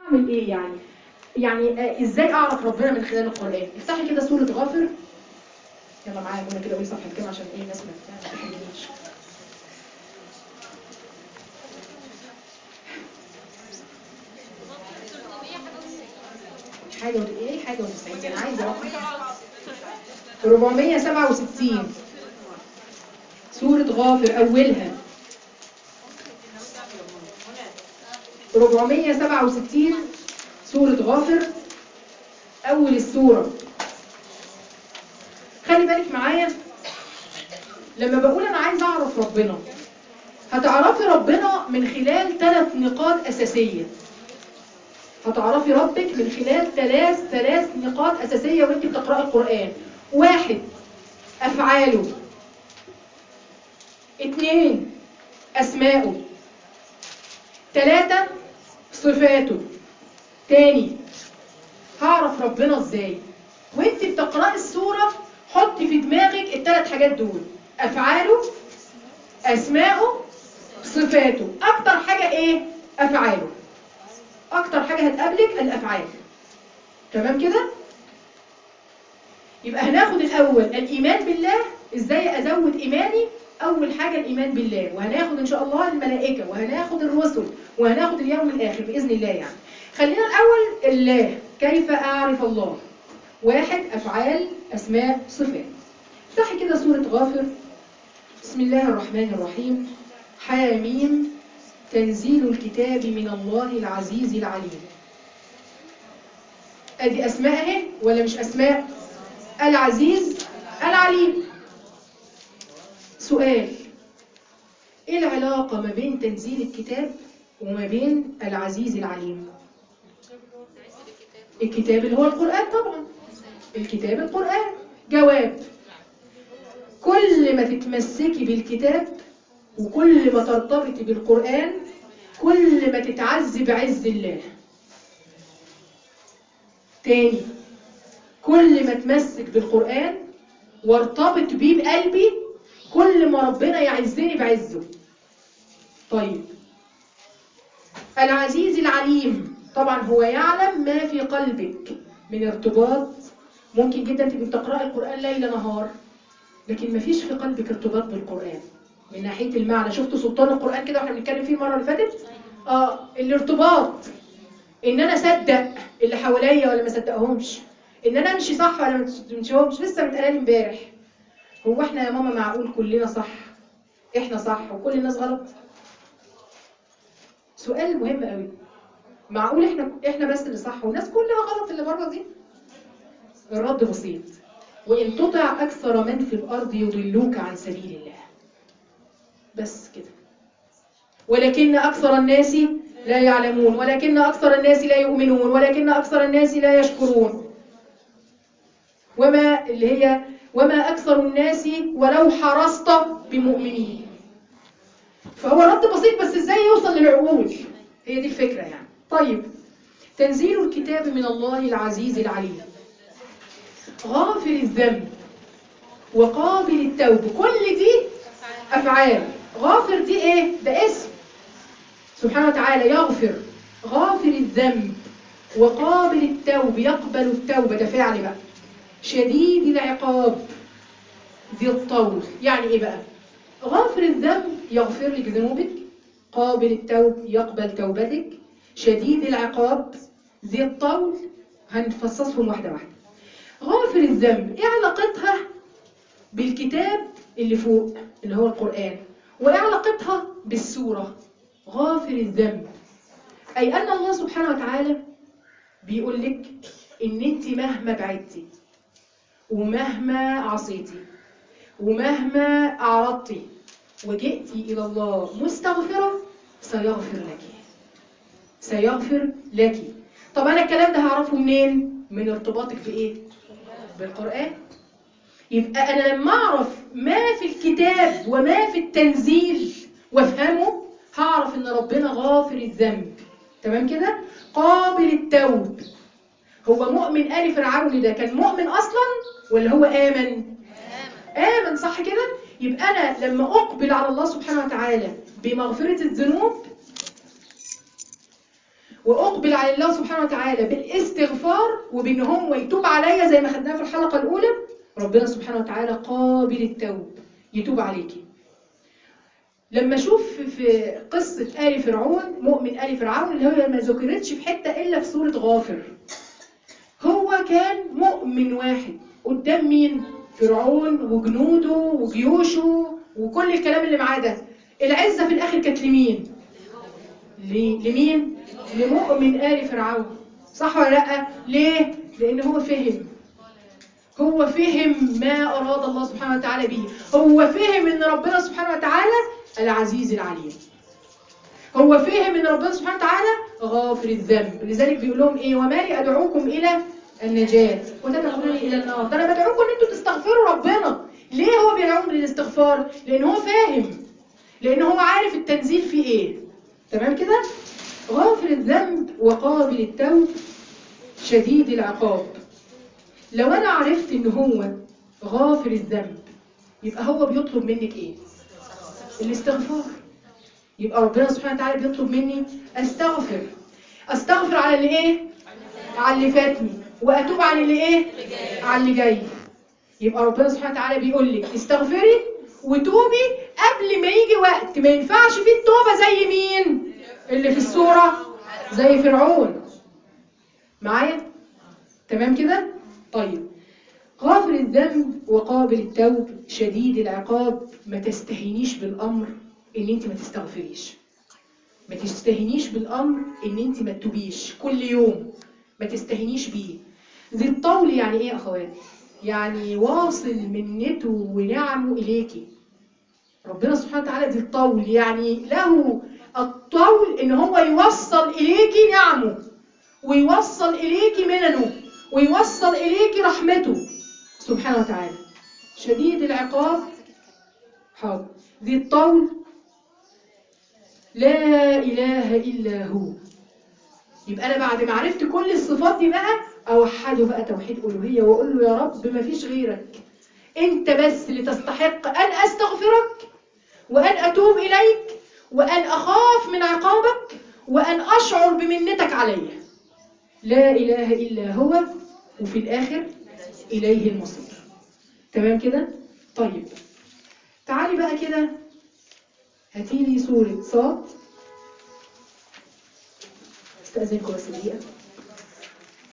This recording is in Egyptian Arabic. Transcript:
اعمل ايه يعني يعني آه، ازاي اعرف ربنا من خلال القران افتحي كده سوره غافر يلا معايا هنا كده قولي صفحه كام عشان ايه الناس ما ما تحرجنيش حاجه ود... ايه حاجه و90 انا عايزه رقم 467 سوره غافر اولها 467 سورة غافر أول السورة خلي بالك معايا لما بقول أنا عايز أعرف ربنا هتعرفي ربنا من خلال ثلاث نقاط أساسية هتعرفي ربك من خلال ثلاث ثلاث نقاط أساسية وانت بتقرأي القرآن واحد أفعاله اثنين أسماؤه ثلاثة صفاته تاني هعرف ربنا ازاي وانت بتقرأي السورة حطي في دماغك الثلاث حاجات دول افعاله اسماءه صفاته اكتر حاجة ايه افعاله اكتر حاجة هتقابلك الافعال تمام كده يبقى هناخد الاول الايمان بالله ازاي ازود ايماني اول حاجة الايمان بالله وهناخد ان شاء الله الملائكة وهناخد الرسل وهناخد اليوم الاخر باذن الله يعني خلينا الاول الله كيف اعرف الله واحد افعال اسماء صفات افتحي كده سورة غافر بسم الله الرحمن الرحيم حاميم تنزيل الكتاب من الله العزيز العليم ادي اسماء اهي ولا مش اسماء العزيز العليم سؤال ايه العلاقة ما بين تنزيل الكتاب وما بين العزيز العليم الكتاب اللي هو القرآن طبعا الكتاب القرآن جواب كل ما تتمسكي بالكتاب وكل ما ترتبطي بالقرآن كل ما تتعزي بعز الله تاني كل ما تمسك بالقرآن وارتبط بيه بقلبي كل ما ربنا يعزني بعزه طيب العزيز العليم طبعا هو يعلم ما في قلبك من ارتباط ممكن جدا تبقي بتقرأي القرآن ليل نهار لكن ما فيش في قلبك ارتباط بالقرآن من ناحية المعنى شفتوا سلطان القرآن كده واحنا بنتكلم فيه المرة اللي فاتت اه الارتباط ان انا اصدق اللي حواليا ولا ما اصدقهمش ان انا امشي صح ولا ما امشيهمش لسه متقالي امبارح هو احنا يا ماما معقول كلنا صح احنا صح وكل الناس غلط سؤال مهم قوي معقول احنا احنا بس اللي صح والناس كلها غلط اللي بره دي الرد بسيط وان تطع اكثر من في الارض يضلوك عن سبيل الله بس كده ولكن اكثر الناس لا يعلمون ولكن اكثر الناس لا يؤمنون ولكن اكثر الناس لا يشكرون وما اللي هي وما اكثر الناس ولو حرصت بمؤمنين فهو رد بسيط بس ازاي يوصل للعقول هي دي الفكرة يعني طيب تنزيل الكتاب من الله العزيز العليم غافر الذنب وقابل التوب كل دي أفعال غافر دي ايه ده اسم سبحانه وتعالى يغفر غافر الذنب وقابل التوب يقبل التوبة ده فعل بقى شديد العقاب ذي الطول يعني ايه بقى غافر الذنب يغفر لك ذنوبك قابل التوب يقبل توبتك شديد العقاب ذي الطول هنفصصهم واحدة واحدة غافر الذنب ايه علاقتها بالكتاب اللي فوق اللي هو القرآن وايه علاقتها بالسورة غافر الذنب اي ان الله سبحانه وتعالى بيقول لك ان انت مهما بعدتي ومهما عصيتي ومهما أعرضتي وجئتي إلى الله مستغفرة سيغفر لك سيغفر لك طب أنا الكلام ده هعرفه منين؟ من ارتباطك بإيه؟ بالقرآن يبقى أنا لما أعرف ما في الكتاب وما في التنزيل وافهمه هعرف إن ربنا غافر الذنب تمام كده؟ قابل التوب هو مؤمن آل فرعون ده كان مؤمن أصلا ولا هو آمن؟ آمن صح كده؟ يبقى أنا لما أقبل على الله سبحانه وتعالى بمغفرة الذنوب واقبل على الله سبحانه وتعالى بالاستغفار وبان هو يتوب عليا زي ما خدناها في الحلقه الاولى ربنا سبحانه وتعالى قابل التوب يتوب عليكي لما اشوف في قصه ال فرعون مؤمن ال فرعون اللي هي ما ذكرتش في حته الا في سوره غافر هو كان مؤمن واحد قدام مين فرعون وجنوده وجيوشه وكل الكلام اللي معاه ده العزه في الاخر كانت لمين ل- لمين لمؤمن آل فرعون صح ولا لا ليه لان هو فهم هو فهم ما اراد الله سبحانه وتعالى به هو فهم ان ربنا سبحانه وتعالى العزيز العليم هو فهم ان ربنا سبحانه وتعالى غافر الذنب لذلك بيقول لهم ايه وما لي ادعوكم الى النجاة وتدعونني الى النار ده انا بدعوكم ان انتوا تستغفروا ربنا ليه هو بيدعوهم للاستغفار لان هو فاهم لان هو عارف التنزيل فيه ايه تمام كده غافر الذنب وقابل التوب شديد العقاب لو انا عرفت ان هو غافر الذنب يبقى هو بيطلب منك ايه الاستغفار يبقى ربنا سبحانه وتعالى بيطلب مني استغفر استغفر على اللي ايه على اللي فاتني واتوب عن اللي ايه على اللي جاي يبقى ربنا سبحانه وتعالى بيقول لك استغفري وتوبي قبل ما يجي وقت ما ينفعش فيه التوبه زي مين اللي في السوره زي فرعون معايا تمام كده طيب غافر الذنب وقابل التوب شديد العقاب ما تستهينيش بالامر ان انت ما تستغفريش ما تستهينيش بالامر ان انت ما تتوبيش كل يوم ما تستهينيش بيه ذي الطول يعني ايه يا اخوات يعني واصل منته ونعمه اليكي ربنا سبحانه وتعالى ذي الطول يعني له الطول ان هو يوصل اليكي نعمه ويوصل اليكي مننه ويوصل اليكي رحمته سبحانه وتعالى شديد العقاب حاضر ذي الطول لا إله إلا هو يبقى أنا بعد ما عرفت كل الصفات دي بقى أوحده بقى توحيد ألوهية وأقول له يا رب ما فيش غيرك أنت بس اللي تستحق أن أستغفرك وأن أتوب إليك وأن أخاف من عقابك وأن أشعر بمنتك علي لا إله إلا هو وفي الآخر إليه المصير تمام كده؟ طيب تعالي بقى كده هاتيلي صورة صاد استأذنكم بس دقيقة